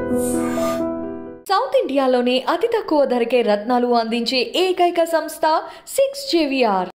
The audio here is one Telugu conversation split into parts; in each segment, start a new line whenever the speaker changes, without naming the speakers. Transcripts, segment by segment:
సౌత్ ఇండియాలోనే అతి తక్కువ ధరకే రత్నాలు అందించే ఏకైక సంస్థ six JVR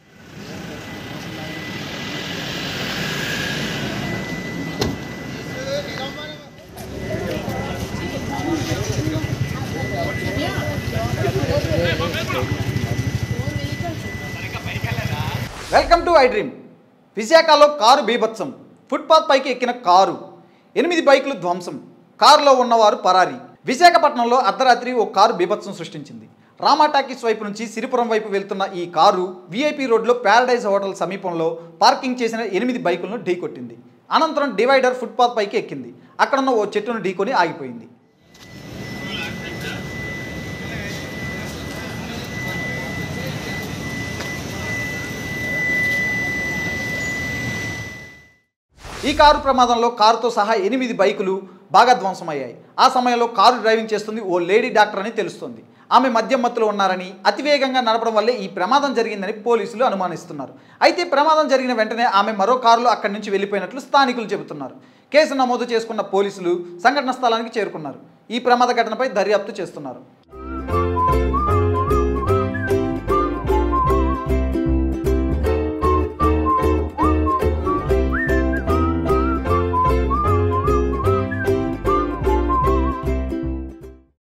welcome to I dream విశాఖలో కారు బీభత్సం ఫుట్పాత్ పైకి ఎక్కిన కారు ఎనిమిది బైకులు ధ్వంసం కారులో ఉన్నవారు పరారి విశాఖపట్నంలో అర్ధరాత్రి ఓ కారు బీభత్సం సృష్టించింది రామా టాకీస్ వైపు నుంచి సిరిపురం వైపు వెళ్తున్న ఈ కారు వీఐపీ రోడ్లో ప్యారడైజ్ హోటల్ సమీపంలో పార్కింగ్ చేసిన ఎనిమిది బైకులను ఢీకొట్టింది అనంతరం డివైడర్ ఫుట్పాత్ పైకి ఎక్కింది అక్కడున్న ఓ చెట్టును ఢీకొని ఆగిపోయింది ఈ కారు ప్రమాదంలో కారుతో సహా ఎనిమిది బైకులు బాగా ధ్వంసమయ్యాయి ఆ సమయంలో కారు డ్రైవింగ్ చేస్తుంది ఓ లేడీ డాక్టర్ అని తెలుస్తోంది ఆమె మద్యం మత్తులో ఉన్నారని అతివేగంగా నడపడం వల్లే ఈ ప్రమాదం జరిగిందని పోలీసులు అనుమానిస్తున్నారు అయితే ప్రమాదం జరిగిన వెంటనే ఆమె మరో కారులో అక్కడి నుంచి వెళ్ళిపోయినట్లు స్థానికులు చెబుతున్నారు కేసు నమోదు చేసుకున్న పోలీసులు సంఘటన స్థలానికి చేరుకున్నారు ఈ ప్రమాద ఘటనపై దర్యాప్తు చేస్తున్నారు